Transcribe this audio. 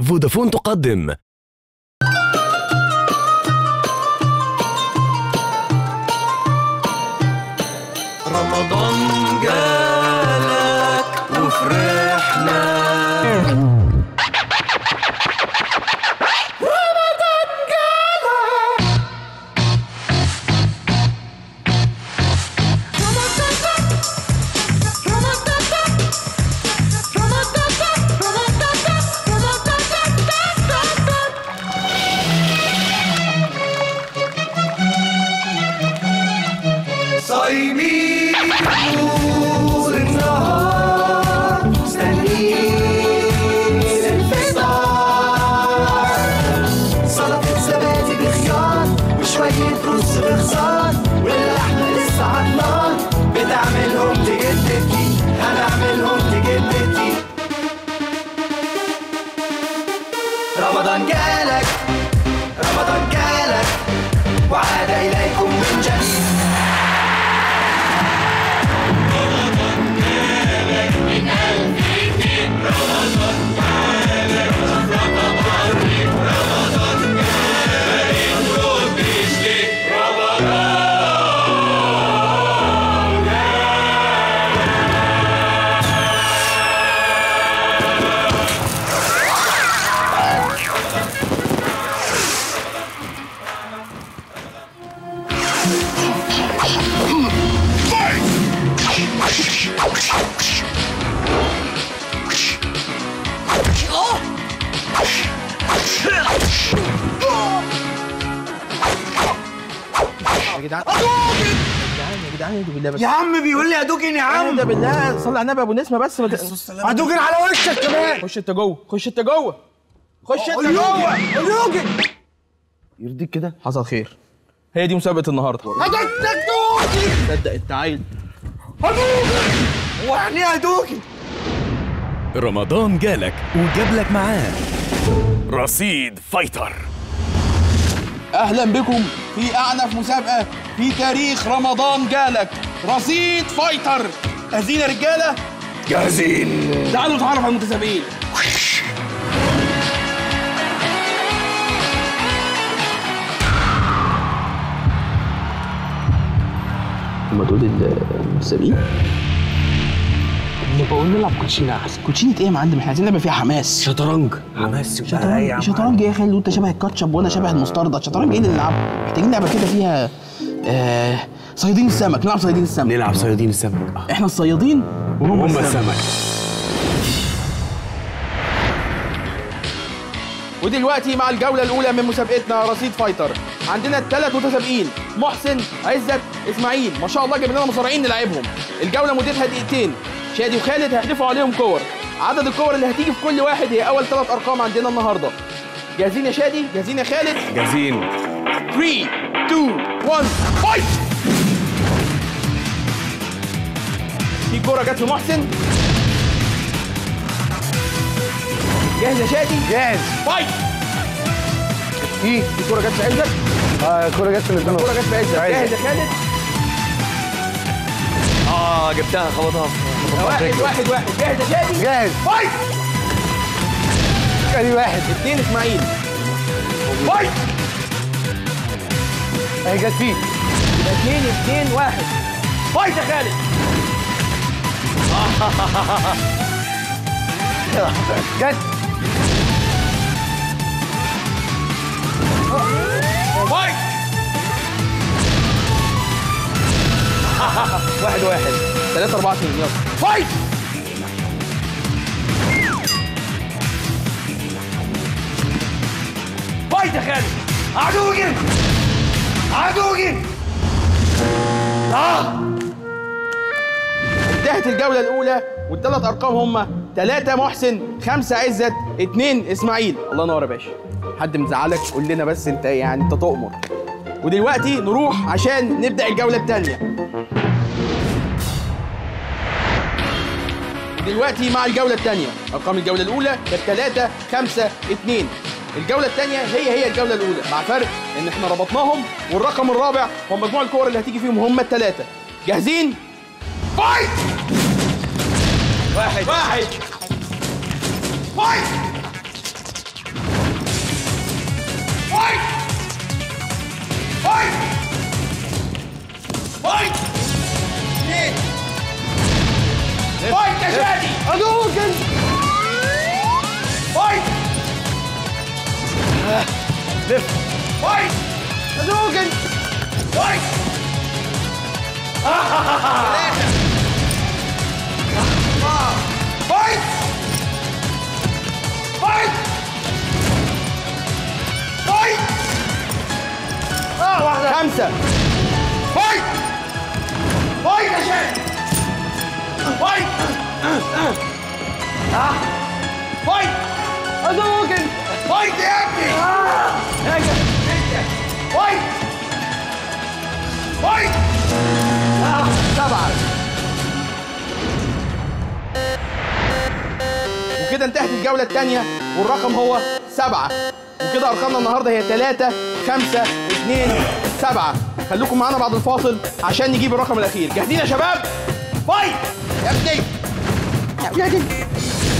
فودافون تقدم رمضان جالك وفرحنا صايمين طول النهار مستنيين الفطار سلطة زبادي بخيار وشوية رز بخضار واللحمة لسه عالنار بتعملهم لجدتي هنعملهم لجدتي رمضان جالك رمضان جالك وعاد إليكم من جديد يا جدعان يا جدعان يا جدعان اهدوا بالله بس يا عم بيقول لي ادوكن يا عم اهدى بالله صلي على النبي يا ابو نسمه بس ما ت- ادوكن على وشك كمان خش انت جوه خش انت جوه خش انت جوه ادوكن يرضيك كده حصل خير هي دي مسابقه النهارده ادوكن صدق انت عيل هو يعني ايه ادوكن رمضان جالك وجاب لك معاه رصيد فايتر اهلا بكم في اعنف مسابقه في تاريخ رمضان جالك رصيد فايتر جاهزين يا رجاله جاهزين تعالوا نتعرف على المتسابقين هم دول المسابقين اللي بقول نلعب كوتشينه احسن كوتشينه ايه يا معلم احنا عايزين نلعب فيها حماس شطرنج حماس شطرنج شطرنج ايه يا خالد وانت شبه الكاتشب وانا شبه المستردة شطرنج ايه اللي نلعبه محتاجين لعبه كده فيها آه صيادين السمك نلعب صيادين السمك نلعب صيادين السمك احنا الصيادين وهم هم السمك السمك ودلوقتي مع الجوله الاولى من مسابقتنا رصيد فايتر عندنا الثلاث متسابقين محسن عزت اسماعيل ما شاء الله جايب لنا مصارعين نلعبهم الجوله مدتها دقيقتين شادي وخالد هيحدفوا عليهم كور عدد الكور اللي هتيجي في كل واحد هي اول ثلاث ارقام عندنا النهارده جاهزين يا شادي جاهزين يا خالد جاهزين 3 2 1 فايت في كوره جت لمحسن جاهز يا شادي جاهز فايت في في كوره جت في عزت اه الكوره جت في الجنوب كوره جت في عزت جاهز يا خالد اه جبتها خبطها واحد واحد واحد جاهز يا شادي جاهز فايت ادي واحد اثنين اسماعيل فايت اهي جت فيه يبقى اثنين اثنين واحد فايت يا خالد جت فايت واحد واحد ثلاثة أربعة اثنين يلا فايت فايت يا خالد عدوجن عدوجن اه انتهت الجولة الأولى والثلاث أرقام هم ثلاثة محسن خمسة عزت اثنين إسماعيل الله ينور يا باشا حد مزعلك قول لنا بس أنت يعني أنت تؤمر ودلوقتي نروح عشان نبدأ الجولة الثانية دلوقتي مع الجولة الثانية أرقام الجولة الأولى كانت 3 5 2 الجولة الثانية هي هي الجولة الأولى مع فرق إن إحنا ربطناهم والرقم الرابع هو مجموع الكور اللي هتيجي فيهم هم الثلاثة جاهزين؟ فايت! واحد واحد فايت! لف فايت هدوجن فايت فايت فايت فايت اه واحده خمسة فايت فايت يا شيخ فايت فايت هدوجن فايت يا ابني فايت فايت سبعة وكده انتهت الجولة الثانية والرقم هو سبعة وكده أرقامنا النهاردة هي ثلاثة خمسة اثنين سبعة خليكم معانا بعد الفاصل عشان نجيب الرقم الأخير جاهزين يا شباب؟ فايت يا ابني يا ابني